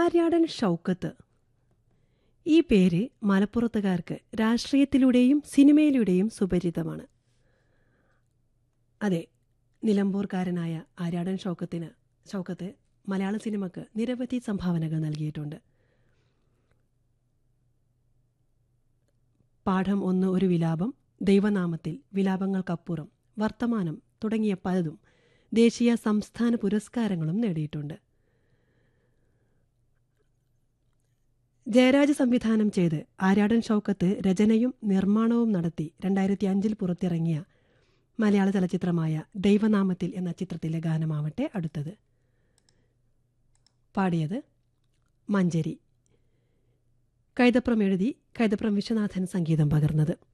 ആര്യാടൻ ഷൗക്കത്ത് ഈ പേര് മലപ്പുറത്തുകാർക്ക് രാഷ്ട്രീയത്തിലൂടെയും സിനിമയിലൂടെയും സുപരിചിതമാണ് അതെ നിലമ്പൂർക്കാരനായ ആര്യാടൻ ഷൗക്കത്തിന് ഷൗക്കത്ത് മലയാള സിനിമക്ക് നിരവധി സംഭാവനകൾ നൽകിയിട്ടുണ്ട് പാഠം ഒന്ന് ഒരു വിലാപം ദൈവനാമത്തിൽ വിലാപങ്ങൾക്കപ്പുറം വർത്തമാനം തുടങ്ങിയ പലതും ദേശീയ സംസ്ഥാന പുരസ്കാരങ്ങളും നേടിയിട്ടുണ്ട് ജയരാജ് സംവിധാനം ചെയ്ത് ആര്യാടൻ ഷൗക്കത്ത് രചനയും നിർമ്മാണവും നടത്തി രണ്ടായിരത്തി അഞ്ചിൽ പുറത്തിറങ്ങിയ മലയാള ചലച്ചിത്രമായ ദൈവനാമത്തിൽ എന്ന ചിത്രത്തിലെ ഗാനമാവട്ടെ അടുത്തത് പാടിയത് മഞ്ചരി കൈതപ്രം എഴുതി കൈതപ്രം വിശ്വനാഥൻ സംഗീതം പകർന്നത്